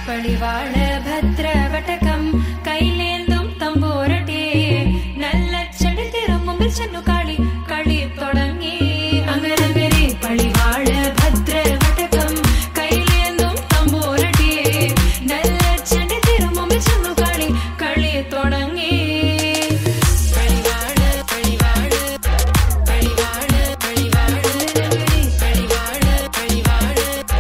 പളിവാള ഭദ്രവടകം കൈലേന്തും തമ്പോരട്ടെ നല്ല ചെടി തിരുമുമ്പിൽ ചെന്നു കളി കളി തുടങ്ങി അങ്ങനങ്ങനെ പളിവാള ഭദ്രവടകം കൈലേന്തും തമ്പോരട്ടെ നല്ല ചെടി തിരുമുമ്പിൽ ചെന്നു കളി കളി തുടങ്ങി പളിവാള പളിവാള പളിവാള പളിവാള പളിവാള പളിവാള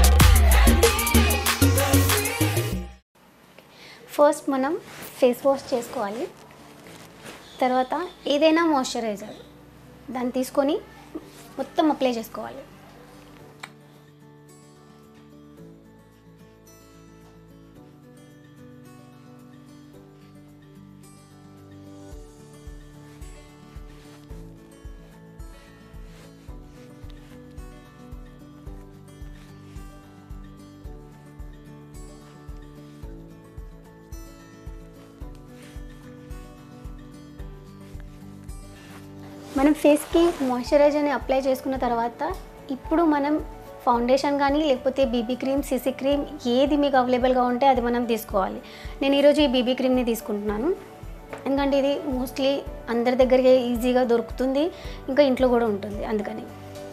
ఫస్ట్ మనం ఫేస్ వాష్ చేసుకోవాలి తర్వాత ఏదైనా మాయిశ్చరైజర్ దాన్ని తీసుకొని మొత్తం అప్లై చేసుకోవాలి మనం ఫేస్కి మాయిశ్చరైజర్ని అప్లై చేసుకున్న తర్వాత ఇప్పుడు మనం ఫౌండేషన్ కానీ లేకపోతే బీబీ క్రీమ్ సిసి క్రీమ్ ఏది మీకు అవైలబుల్గా ఉంటే అది మనం తీసుకోవాలి నేను ఈరోజు ఈ బీబీ క్రీమ్ని తీసుకుంటున్నాను ఎందుకంటే ఇది మోస్ట్లీ అందరి దగ్గరికి ఈజీగా దొరుకుతుంది ఇంకా ఇంట్లో కూడా ఉంటుంది అందుకని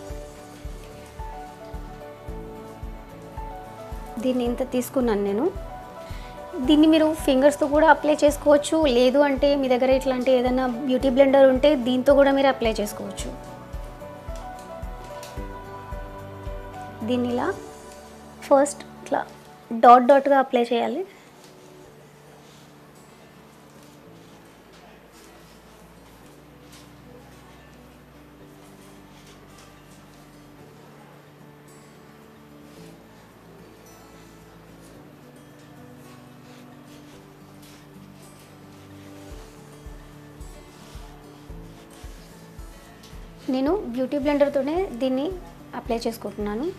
దీన్ని ఇంత తీసుకున్నాను నేను దీన్ని మీరు ఫింగర్స్తో కూడా అప్లై చేసుకోవచ్చు లేదు అంటే మీ దగ్గర ఇట్లాంటి ఏదైనా బ్యూటీ బ్లెండర్ ఉంటే దీంతో కూడా మీరు అప్లై చేసుకోవచ్చు దీన్ని ఇలా ఫస్ట్ ఇట్లా డాట్ డాట్గా అప్లై చేయాలి నేను బ్యూటీ బ్లెండర్తోనే దీన్ని అప్లై చేసుకుంటున్నాను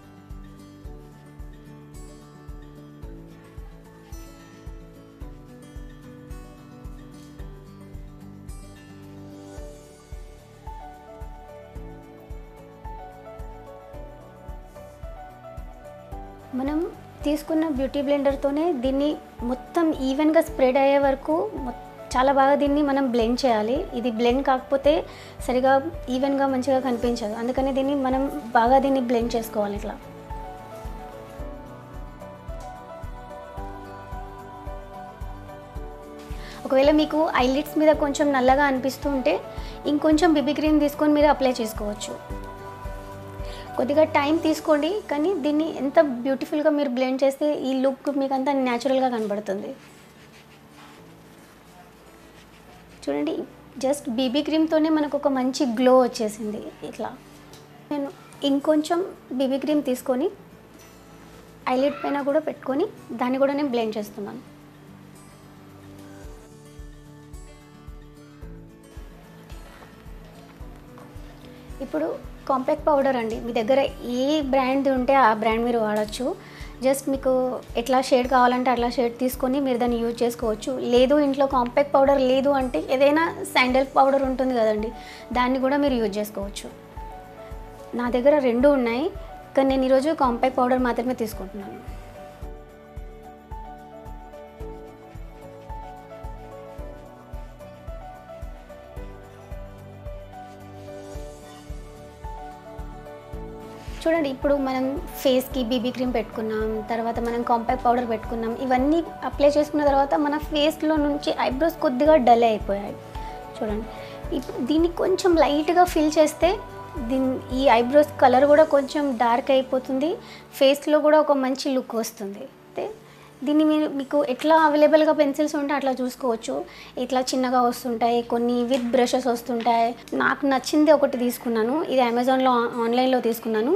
మనం తీసుకున్న బ్యూటీ బ్లెండర్తోనే దీన్ని మొత్తం ఈవెన్గా స్ప్రెడ్ అయ్యే వరకు మొ- చాలా బాగా దీన్ని మనం బ్లెండ్ చేయాలి ఇది బ్లెండ్ కాకపోతే సరిగా ఈవెన్గా మంచిగా కనిపించదు అందుకని దీన్ని మనం బాగా దీన్ని బ్లెండ్ చేసుకోవాలి ఇట్లా ఒకవేళ మీకు ఐలిడ్స్ మీద కొంచెం నల్లగా అనిపిస్తూ ఉంటే ఇంకొంచెం బిబీ క్రీమ్ తీసుకొని మీరు అప్లై చేసుకోవచ్చు కొద్దిగా టైం తీసుకోండి కానీ దీన్ని ఎంత బ్యూటిఫుల్గా మీరు బ్లెండ్ చేస్తే ఈ లుక్ మీకు అంతా న్యాచురల్గా కనబడుతుంది చూడండి జస్ట్ బీబీ క్రీమ్తోనే మనకు ఒక మంచి గ్లో వచ్చేసింది ఇట్లా నేను ఇంకొంచెం బీబీ క్రీమ్ తీసుకొని ఐలైట్ పైన కూడా పెట్టుకొని దాన్ని కూడా నేను బ్లెండ్ చేస్తున్నాను ఇప్పుడు కాంపాక్ట్ పౌడర్ అండి మీ దగ్గర ఏ బ్రాండ్ ఉంటే ఆ బ్రాండ్ మీరు వాడచ్చు జస్ట్ మీకు ఎట్లా షేడ్ కావాలంటే అట్లా షేడ్ తీసుకొని మీరు దాన్ని యూజ్ చేసుకోవచ్చు లేదు ఇంట్లో కాంపాక్ట్ పౌడర్ లేదు అంటే ఏదైనా శాండల్ పౌడర్ ఉంటుంది కదండి దాన్ని కూడా మీరు యూజ్ చేసుకోవచ్చు నా దగ్గర రెండు ఉన్నాయి కానీ నేను ఈరోజు కాంపాక్ట్ పౌడర్ మాత్రమే తీసుకుంటున్నాను చూడండి ఇప్పుడు మనం ఫేస్కి బీబీ క్రీమ్ పెట్టుకున్నాం తర్వాత మనం కాంపాక్ట్ పౌడర్ పెట్టుకున్నాం ఇవన్నీ అప్లై చేసుకున్న తర్వాత మన ఫేస్లో నుంచి ఐబ్రోస్ కొద్దిగా డల్ అయిపోయాయి చూడండి ఇప్పుడు దీన్ని కొంచెం లైట్గా ఫిల్ చేస్తే దీని ఈ ఐబ్రోస్ కలర్ కూడా కొంచెం డార్క్ అయిపోతుంది ఫేస్లో కూడా ఒక మంచి లుక్ వస్తుంది అయితే దీన్ని మీరు మీకు ఎట్లా అవైలబుల్గా పెన్సిల్స్ ఉంటే అట్లా చూసుకోవచ్చు ఇట్లా చిన్నగా వస్తుంటాయి కొన్ని విత్ బ్రషెస్ వస్తుంటాయి నాకు నచ్చింది ఒకటి తీసుకున్నాను ఇది అమెజాన్లో ఆన్లైన్లో తీసుకున్నాను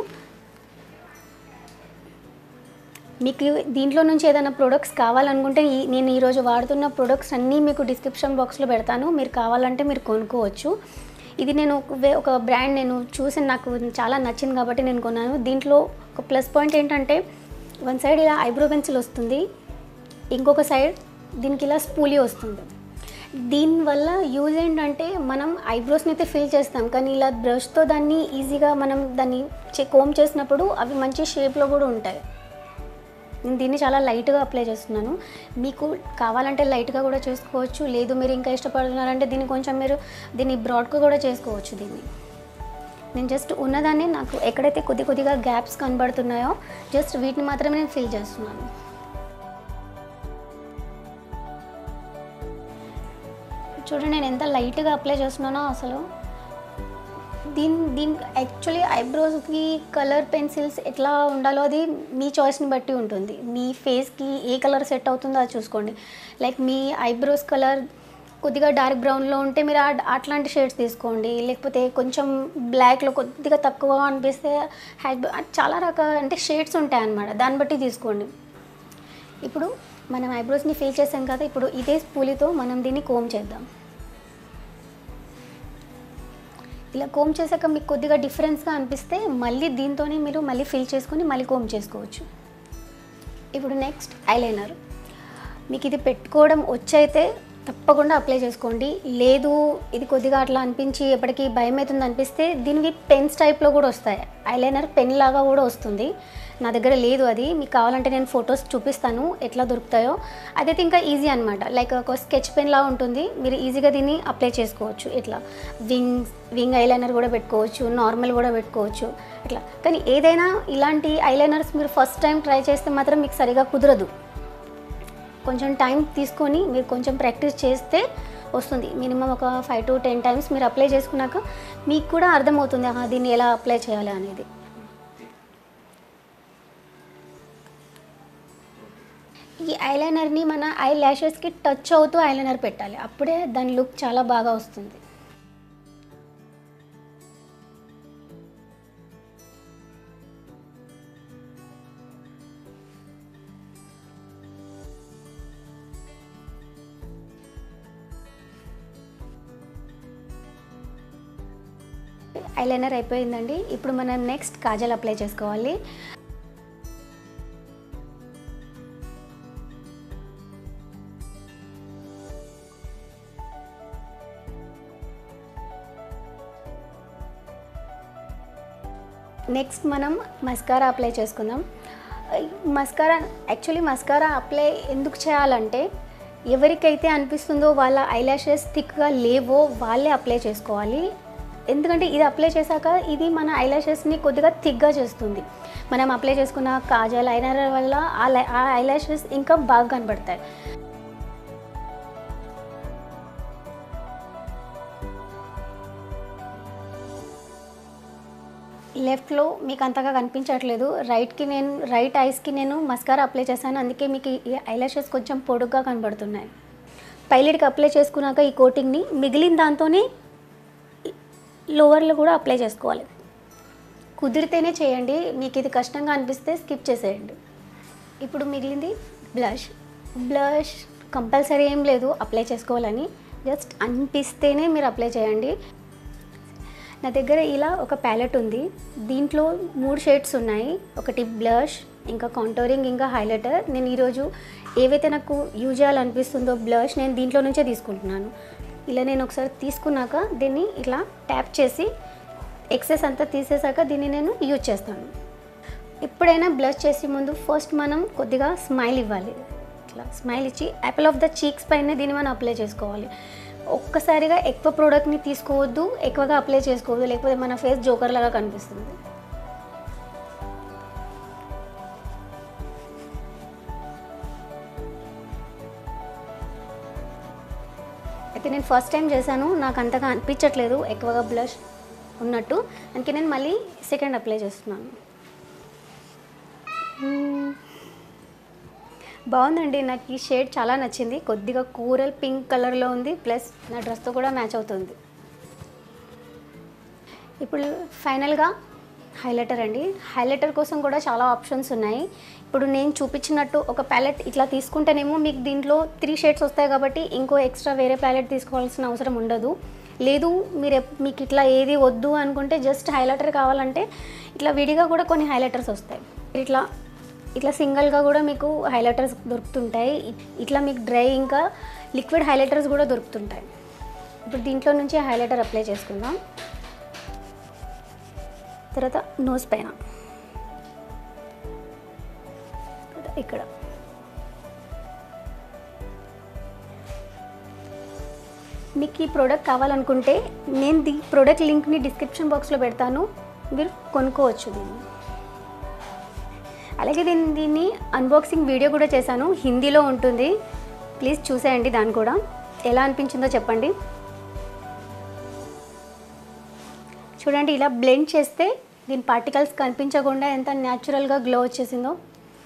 మీకు దీంట్లో నుంచి ఏదైనా ప్రొడక్ట్స్ కావాలనుకుంటే ఈ నేను ఈరోజు వాడుతున్న ప్రొడక్ట్స్ అన్నీ మీకు డిస్క్రిప్షన్ బాక్స్లో పెడతాను మీరు కావాలంటే మీరు కొనుక్కోవచ్చు ఇది నేను ఒక వే- ఒక బ్రాండ్ నేను చూసి నాకు చాలా నచ్చింది కాబట్టి నేను కొన్నాను దీంట్లో ఒక ప్లస్ పాయింట్ ఏంటంటే వన్ సైడ్ ఇలా ఐబ్రో పెన్సిల్ వస్తుంది ఇంకొక సైడ్ దీనికి ఇలా స్పూలీ వస్తుంది దీనివల్ల యూజ్ ఏంటంటే మనం ఐబ్రోస్ని అయితే ఫిల్ చేస్తాం కానీ ఇలా బ్రష్తో దాన్ని ఈజీగా మనం దాన్ని కోమ్ చేసినప్పుడు అవి మంచి షేప్లో కూడా ఉంటాయి నేను దీన్ని చాలా లైట్గా అప్లై చేస్తున్నాను మీకు కావాలంటే లైట్గా కూడా చేసుకోవచ్చు లేదు మీరు ఇంకా ఇష్టపడుతున్నారంటే దీన్ని కొంచెం మీరు దీన్ని బ్రాడ్గా కూడా చేసుకోవచ్చు దీన్ని నేను జస్ట్ ఉన్నదాన్ని నాకు ఎక్కడైతే కొద్ది కొద్దిగా గ్యాప్స్ కనబడుతున్నాయో జస్ట్ వీటిని మాత్రమే నేను ఫిల్ చేస్తున్నాను చూడండి నేను ఎంత లైట్గా అప్లై చేస్తున్నానో అసలు దీని దీని యాక్చువల్లీ ఐబ్రోస్కి కలర్ పెన్సిల్స్ ఎట్లా ఉండాలో అది మీ చాయిస్ని బట్టి ఉంటుంది మీ ఫేస్కి ఏ కలర్ సెట్ అవుతుందో అది చూసుకోండి లైక్ మీ ఐబ్రోస్ కలర్ కొద్దిగా డార్క్ బ్రౌన్లో ఉంటే మీరు ఆ- అట్లాంటి షేడ్స్ తీసుకోండి లేకపోతే కొంచెం బ్లాక్లో కొద్దిగా తక్కువ అనిపిస్తే హ్యాక్ చాలా రకాల అంటే షేడ్స్ ఉంటాయి అన్నమాట దాన్ని బట్టి తీసుకోండి ఇప్పుడు మనం ఐబ్రోస్ని ఫిల్ చేసాం కదా ఇప్పుడు ఇదే స్పూలితో మనం దీన్ని కోమ్ చేద్దాం ఇలా కోమ్ చేశాక మీకు కొద్దిగా డిఫరెన్స్గా అనిపిస్తే మళ్ళీ దీంతోనే మీరు మళ్ళీ ఫిల్ చేసుకొని మళ్ళీ కోమ్ చేసుకోవచ్చు ఇప్పుడు నెక్స్ట్ ఐలైనర్ మీకు ఇది పెట్టుకోవడం వచ్చైతే తప్పకుండా అప్లై చేసుకోండి లేదు ఇది కొద్దిగా అట్లా అనిపించి ఎప్పటికీ భయం అవుతుంది అనిపిస్తే దీనికి పెన్స్ టైప్లో కూడా వస్తాయి ఐలైనర్ పెన్ లాగా కూడా వస్తుంది నా దగ్గర లేదు అది మీకు కావాలంటే నేను ఫొటోస్ చూపిస్తాను ఎట్లా దొరుకుతాయో అదైతే ఇంకా ఈజీ అనమాట లైక్ ఒక స్కెచ్ పెన్ లా ఉంటుంది మీరు ఈజీగా దీన్ని అప్లై చేసుకోవచ్చు ఇట్లా వింగ్స్ వింగ్ ఐలైనర్ కూడా పెట్టుకోవచ్చు నార్మల్ కూడా పెట్టుకోవచ్చు ఇట్లా కానీ ఏదైనా ఇలాంటి ఐలైనర్స్ మీరు ఫస్ట్ టైం ట్రై చేస్తే మాత్రం మీకు సరిగా కుదరదు కొంచెం టైం తీసుకొని మీరు కొంచెం ప్రాక్టీస్ చేస్తే వస్తుంది మినిమం ఒక ఫైవ్ టు టెన్ టైమ్స్ మీరు అప్లై చేసుకున్నాక మీకు కూడా అర్థమవుతుంది ఆహా, దీన్ని ఎలా అప్లై చేయాలి అనేది ఈ ఐలైనర్ని మన ఐ ల్యాషెస్కి టచ్ అవుతూ ఐలైనర్ పెట్టాలి అప్పుడే దాని లుక్ చాలా బాగా వస్తుంది ఐలైనర్ అయిపోయిందండి ఇప్పుడు మనం నెక్స్ట్ కాజల్ అప్లై చేసుకోవాలి నెక్స్ట్ మనం మస్కారా అప్లై చేసుకుందాం మస్కారా యాక్చువల్లీ మస్కారా అప్లై ఎందుకు చేయాలంటే ఎవరికైతే అనిపిస్తుందో వాళ్ళ ఐలాషెస్ థిక్గా లేవో వాళ్ళే అప్లై చేసుకోవాలి ఎందుకంటే ఇది అప్లై చేశాక ఇది మన ఐలాషెస్ని కొద్దిగా థిక్గా చేస్తుంది మనం అప్లై చేసుకున్న కాజల్ ఐలైనర్ వల్ల ఆ లై- ఆ ఐలాషెస్ ఇంకా బాగా కనబడతాయి లెఫ్ట్లో మీకు అంతగా కనిపించట్లేదు రైట్కి నేను రైట్ ఐస్కి నేను మస్కారా అప్లై చేశాను అందుకే మీకు ఈ ఐలాషెస్ కొంచెం పొడుగ్గా కనబడుతున్నాయి పైలెట్కి అప్లై చేసుకున్నాక ఈ కోటింగ్ని మిగిలిన దాంతోనే లోవర్లో కూడా అప్లై చేసుకోవాలి కుదిరితేనే చేయండి మీకు ఇది కష్టంగా అనిపిస్తే స్కిప్ చేసేయండి ఇప్పుడు మిగిలింది బ్లష్ బ్లష్ కంపల్సరీ ఏం లేదు అప్లై చేసుకోవాలని జస్ట్ అనిపిస్తేనే మీరు అప్లై చేయండి నా దగ్గర ఇలా ఒక ప్యాలెట్ ఉంది దీంట్లో మూడు షేడ్స్ ఉన్నాయి ఒకటి బ్లష్ ఇంకా కాంటోరింగ్ ఇంకా హైలైటర్ నేను ఈరోజు ఏవైతే నాకు యూజ్ చేయాలనిపిస్తుందో బ్లష్ నేను దీంట్లో నుంచే తీసుకుంటున్నాను ఇలా నేను ఒకసారి తీసుకున్నాక దీన్ని ఇట్లా ట్యాప్ చేసి ఎక్సెస్ అంతా తీసేసాక దీన్ని నేను యూజ్ చేస్తాను ఎప్పుడైనా బ్లష్ చేసే ముందు ఫస్ట్ మనం కొద్దిగా స్మైల్ ఇవ్వాలి ఇట్లా స్మైల్ ఇచ్చి యాపిల్ ఆఫ్ ద చీక్స్ పైన దీన్ని మనం అప్లై చేసుకోవాలి ఒక్కసారిగా ఎక్కువ ప్రోడక్ట్ని తీసుకోవద్దు ఎక్కువగా అప్లై చేసుకోవద్దు లేకపోతే మన ఫేస్ జోకర్ లాగా కనిపిస్తుంది అయితే నేను ఫస్ట్ టైం చేశాను నాకు అంతగా అనిపించట్లేదు ఎక్కువగా బ్లష్ ఉన్నట్టు అందుకే నేను మళ్ళీ సెకండ్ అప్లై చేస్తున్నాను మ్మ్. బాగుందండి నాకు ఈ షేడ్ చాలా నచ్చింది కొద్దిగా కూరల్ పింక్ కలర్లో ఉంది ప్లస్ నా డ్రెస్తో కూడా మ్యాచ్ అవుతుంది ఇప్పుడు ఫైనల్గా హైలైటర్ అండి హైలైటర్ కోసం కూడా చాలా ఆప్షన్స్ ఉన్నాయి ఇప్పుడు నేను చూపించినట్టు ఒక ప్యాలెట్ ఇట్లా తీసుకుంటేనేమో మీకు దీంట్లో త్రీ షేడ్స్ వస్తాయి కాబట్టి ఇంకో ఎక్స్ట్రా వేరే ప్యాలెట్ తీసుకోవాల్సిన అవసరం ఉండదు లేదు మీరు ఎప్- మీకు ఇట్లా ఏది వద్దు అనుకుంటే జస్ట్ హైలైటర్ కావాలంటే ఇట్లా విడిగా కూడా కొన్ని హైలైటర్స్ వస్తాయి ఇట్లా ఇట్లా సింగిల్గా కూడా మీకు హైలైటర్స్ దొరుకుతుంటాయి ఇట్లా మీకు డ్రై ఇంకా లిక్విడ్ హైలైటర్స్ కూడా దొరుకుతుంటాయి ఇప్పుడు దీంట్లో నుంచి హైలైటర్ అప్లై చేసుకుందాం తర్వాత నోస్ పైన ఇక్కడ మీకు ఈ ప్రోడక్ట్ కావాలనుకుంటే నేను ది ప్రోడక్ట్ లింక్ని డిస్క్రిప్షన్ బాక్స్లో పెడతాను మీరు కొనుక్కోవచ్చు దీన్ని అలాగే దీన్ని దీన్ని అన్బాక్సింగ్ వీడియో కూడా చేశాను హిందీలో ఉంటుంది ప్లీజ్ చూసేయండి దాన్ని కూడా ఎలా అనిపించిందో చెప్పండి చూడండి ఇలా బ్లెండ్ చేస్తే దీని పార్టికల్స్ కనిపించకుండా ఎంత న్యాచురల్గా గ్లో వచ్చేసిందో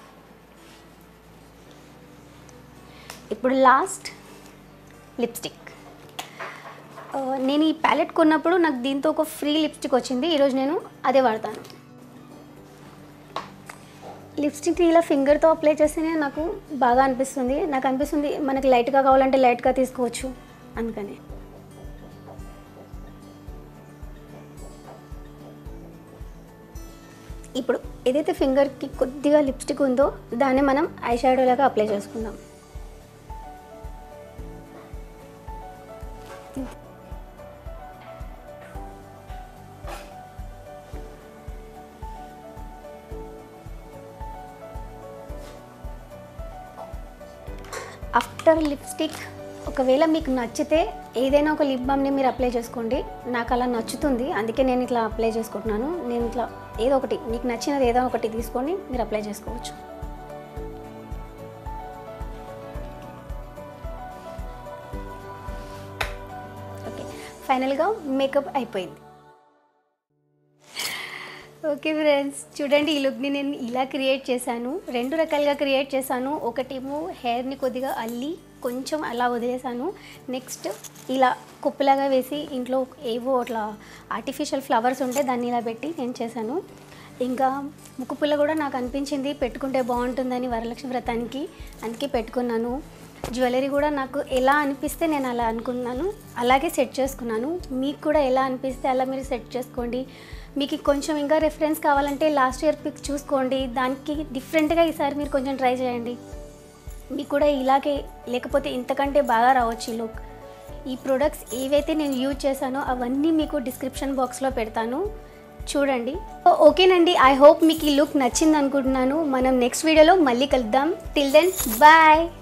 ఇప్పుడు లాస్ట్ లిప్స్టిక్ ఆ, నేను ఈ ప్యాలెట్ కొన్నప్పుడు నాకు దీంతో ఒక ఫ్రీ లిప్స్టిక్ వచ్చింది ఈరోజు నేను అదే వాడతాను లిప్స్టిక్ని ఇలా ఫింగర్తో అప్లై చేస్తేనే నాకు బాగా అనిపిస్తుంది నాకు అనిపిస్తుంది మనకి లైట్గా కావాలంటే లైట్గా తీసుకోవచ్చు అందుకని ఇప్పుడు ఏదైతే ఫింగర్కి కొద్దిగా లిప్స్టిక్ ఉందో దాన్ని మనం ఐ షాడో లాగా అప్లై చేసుకుందాం ఆఫ్టర్ లిప్స్టిక్ ఒకవేళ మీకు నచ్చితే ఏదైనా ఒక లిప్ బామ్ని మీరు అప్లై చేసుకోండి నాకు అలా నచ్చుతుంది అందుకే నేను ఇట్లా అప్లై చేసుకుంటున్నాను నేను ఇట్లా ఏదో ఒకటి మీకు నచ్చినది ఏదో ఒకటి తీసుకొని మీరు అప్లై చేసుకోవచ్చు ఓకే ఫైనల్గా మేకప్ అయిపోయింది ఓకే ఫ్రెండ్స్ చూడండి ఈ లుక్ని నేను ఇలా క్రియేట్ చేశాను రెండు రకాలుగా క్రియేట్ చేశాను ఒకటేమో హెయిర్ని కొద్దిగా అల్లి కొంచెం అలా వదిలేసాను నెక్స్ట్ ఇలా కుప్పలాగా వేసి ఇంట్లో ఏవో అట్లా ఆర్టిఫిషియల్ ఫ్లవర్స్ ఉంటే దాన్ని ఇలా పెట్టి నేను చేశాను ఇంకా ముక్కు పుల్ల కూడా నాకు అనిపించింది పెట్టుకుంటే బాగుంటుందని వరలక్ష్మి వ్రతానికి అందుకే పెట్టుకున్నాను జ్యువెలరీ కూడా నాకు ఎలా అనిపిస్తే నేను అలా అనుకున్నాను అలాగే సెట్ చేసుకున్నాను మీకు కూడా ఎలా అనిపిస్తే అలా మీరు సెట్ చేసుకోండి మీకు కొంచెం ఇంకా రెఫరెన్స్ కావాలంటే లాస్ట్ ఇయర్ పిక్ చూసుకోండి దానికి డిఫరెంట్గా ఈసారి మీరు కొంచెం ట్రై చేయండి మీకు కూడా ఇలాగే లేకపోతే ఇంతకంటే బాగా రావచ్చు ఈ లుక్ ఈ ప్రొడక్ట్స్ ఏవైతే నేను యూజ్ చేశానో అవన్నీ మీకు డిస్క్రిప్షన్ బాక్స్లో పెడతాను చూడండి ఓకేనండి ఐ హోప్ మీకు ఈ లుక్ నచ్చింది అనుకుంటున్నాను మనం నెక్స్ట్ వీడియోలో మళ్ళీ కలుద్దాం టిల్ దెన్ బాయ్